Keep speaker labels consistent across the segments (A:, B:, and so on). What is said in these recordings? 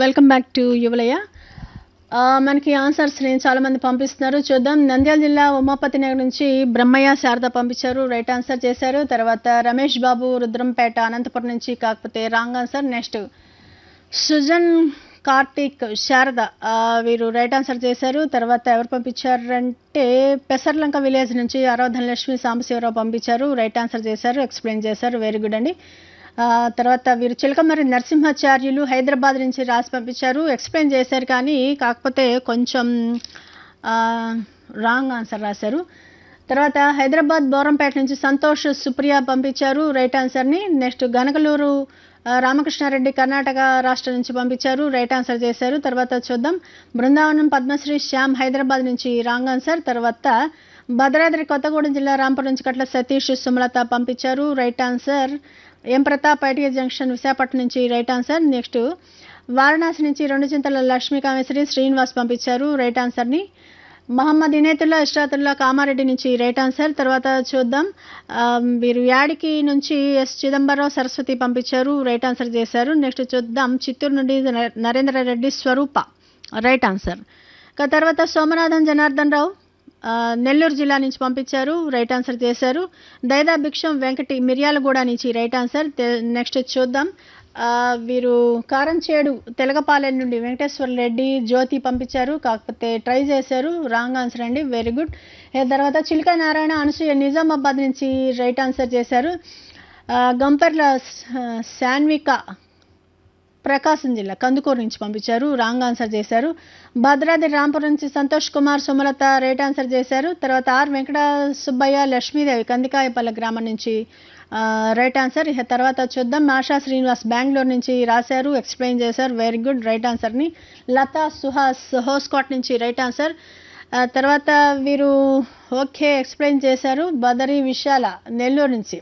A: welcome back to యువలయ ఆ, మనకి answers నేను చాలా మంది పంపిస్తున్నారు చూద్దాం నంద్యాల జిల్లా ఉమాపతి నగర్ నుంచి బ్రహ్మయ్య శారద పంపించారు రైట్ ఆన్సర్ చేశారు తర్వాత రమేష్ బాబు రుద్రంపేట అనంతపురం నుంచి కాకపోతే wrong answer next Sujan Karthik Sarada ఆ, వీరు రైట్ ఆన్సర్ చేశారు తర్వాత ఎవరు పంపించారంటే పెసర్లంక విలేజ్ నుంచి ఆరాధన లక్ష్మి సాంబశివరావు పంపించారు రైట్ ఆన్సర్ చేశారు ఎక్స్ప్లెయిన్ చేశారు వెరీ గుడ్ అండి ఆ, తర్వాత వీరు చిలకమర్రి నరసింహాచార్యులు హైదరాబాద్ నుంచి రాసి పంపించారు ఎక్స్ప్లెయిన్ చేశారు కానీ కాకపోతే కొంచెం రాంగ్ ఆన్సర్ రాశారు తర్వాత హైదరాబాద్ బోరంపేట నుంచి సంతోష్ సుప్రియ పంపించారు రైట్ ఆన్సర్ని నెక్స్ట్ గనకలూరు ఆ, రామకృష్ణారెడ్డి కర్ణాటక రాష్ట్రం నుంచి పంపించారు రైట్ ఆన్సర్ చేశారు తర్వాత చూద్దాం బృందావనం పద్మశ్రీ శ్యామ్ హైదరాబాద్ నుంచి రాంగ్ ఆన్సర్ తర్వాత భద్రాద్రి కొత్తగూడెం జిల్లా రాంపురం నుంచి కట్ల సతీష్ సుమలత పంపించారు right answer M Pratap ITI junction Visakhapatnam నుంచి రైట్ ఆన్సర్ నెక్స్ట్ వారణాసి నుంచి రెండు చింతల లక్ష్మీ కామేశ్వరి శ్రీనివాస్ పంపించారు రైట్ ఆన్సర్ని మహమ్మద్ ఇనేతుల్లా ఇష్రాతుల్లా కామారెడ్డి నుంచి రైట్ ఆన్సర్ తర్వాత చూద్దాం ఆ, వీరు యాడికి నుంచి ఎస్ చిదంబరరావు సరస్వతి పంపించారు రైట్ ఆన్సర్ చేశారు నెక్స్ట్ చూద్దాం చిత్తూరు నుండి న- నరేంద్ర రెడ్డి స్వరూప రైట్ ఆన్సర్ ఇక తర్వాత సోమనాథన్ జనార్దన్ రావు ఆ, నెల్లూరు జిల్లా నుంచి పంపించారు రైట్ ఆన్సర్ చేశారు దైదా భిక్షం వెంకటి మిర్యాలగూడ నుంచి రైట్ ఆన్సర్ తె- నెక్స్ట్ చూద్దాం ఆ, వీరు కారంచేడు తెలగపాలెం నుండి వెంకటేశ్వర రెడ్డి జ్యోతి పంపించారు కాకపోతే ట్రై చేశారు రాంగ్ ఆన్సర్ అండి వెరీ గుడ్ ఏ తర్వాత చిలుక నారాయణ అనసూయ నిజామాబాద్ నుంచి రైట్ ఆన్సర్ చేశారు ఆ, గంపర్ల స- శాన్విక ప్రకాశం జిల్లా కందుకూరు నుంచి పంపించారు రాంగ్ ఆన్సర్ చేశారు భద్రాద్రి రాంపురం నుంచి సంతోష్ కుమార్ సుమలత రైట్ ఆన్సర్ చేశారు తర్వాత ఆర్ వెంకట సుబ్బయ్య లక్ష్మీదేవి కందికాయపల్లె గ్రామం నుంచి ఆ, రైట్ ఆన్సర్ ఇక తర్వాత చూద్దాం ఆశా శ్రీనివాస్ బెంగళూరు నుంచి రాశారు ఎక్స్ప్లెయిన్ చేశారు వెరీ గుడ్ రైట్ ఆన్సర్ని లతా సుహాస్ హోస్కోట్ నుంచి రైట్ ఆన్సర్ ఆ, తర్వాత వీరు ఓకే ఎక్స్ప్లెయిన్ చేశారు బదరి విశాల నెల్లూరు నుంచి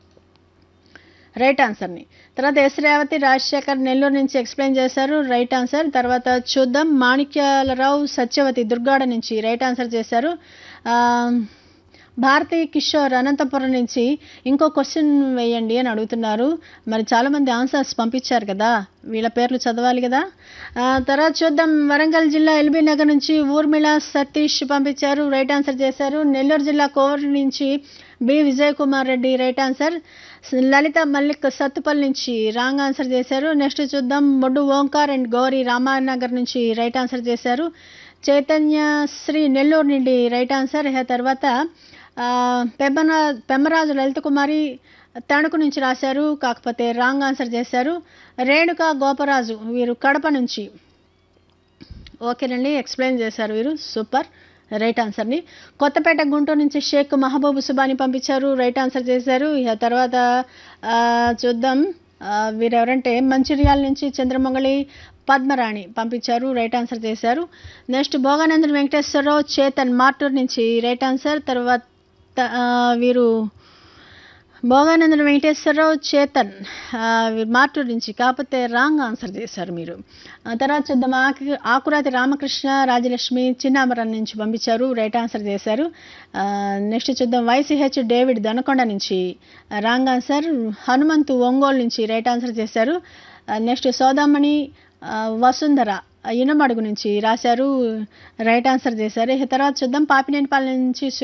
A: రైట్ ఆన్సర్ని తర్వాత ఎస్ రేవతి రాజశేఖర్ నెల్లూరు నుంచి ఎక్స్ప్లెయిన్ చేశారు రైట్ ఆన్సర్ తర్వాత చూద్దాం మాణిక్యాలరావు సత్యవతి దుర్గాడ నుంచి రైట్ ఆన్సర్ చేశారు ఆ, భారతీ కిషోర్ అనంతపురం నుంచి ఇంకో క్వశ్చన్ వేయండి అని అడుగుతున్నారు మరి చాలామంది ఆన్సర్స్ పంపించారు కదా వీళ్ళ పేర్లు చదవాలి కదా ఆ, తర్వాత చూద్దాం వరంగల్ జిల్లా ఎల్బీ నగర్ నుంచి ఊర్మిళ సతీష్ పంపించారు రైట్ ఆన్సర్ చేశారు నెల్లూరు జిల్లా కోవూరు నుంచి B Vijay Kumar Reddy right answer Lalitha Mallik Sathupalli నుంచి రాంగ్ ఆన్సర్ చేశారు నెక్స్ట్ చూద్దాం బొడ్డు ఓంకార్ అండ్ గౌరీ రామానగర్ నుంచి రైట్ ఆన్సర్ చేశారు చైతన్య శ్రీ నెల్లూరు నుండి రైట్ ఆన్సర్ ఇక తర్వాత ఆ, పెమ్మన పెమ్మరాజు లలిత కుమారి తణుకు నుంచి రాశారు కాకపోతే రాంగ్ ఆన్సర్ చేశారు రేణుక గోపరాజు వీరు కడప నుంచి ఓకేనండి ఎక్స్ప్లెయిన్ చేశారు వీరు సూపర్ రైట్ ఆన్సర్ని కొత్తపేట గుంటూరు నుంచి షేక్ మహబూబ్ సుబాని పంపించారు రైట్ ఆన్సర్ చేశారు ఇక తర్వాత ఆ, చూద్దాం ఆ, వీరెవరంటే మంచిర్యాల నుంచి చంద్రమంగళి పద్మరాణి పంపించారు రైట్ ఆన్సర్ చేశారు నెక్స్ట్ భోగానందన్ వెంకటేశ్వరరావు చేతన్ మార్టూర్ నుంచి రైట్ ఆన్సర్ తర్వాత ఆ, వీరు భోగానందన్ వెంకటేశ్వరరావు చేతన్ ఆ, వీరు మార్టూర్ నుంచి కాకపోతే రాంగ్ ఆన్సర్ చేశారు మీరు ఆ తర్వాత చూద్దాం ఆకు ఆకురాతి రామకృష్ణ రాజలక్ష్మి చిన్నామరం నుంచి పంపించారు రైట్ ఆన్సర్ చేశారు ఆ, నెక్స్ట్ చూద్దాం వైసీహెచ్ డేవిడ్ దనకొండ నుంచి రాంగ్ ఆన్సర్ హనుమంతు ఒంగోలు నుంచి రైట్ ఆన్సర్ చేశారు ఆ, నెక్స్ట్ సోదామణి ఆ, వసుంధర ఇనమడుగు నుంచి రాశారు రైట్ ఆన్సర్ చేశారు ఇక తర్వాత చూద్దాం పాపినేనిపాలెం నుంచి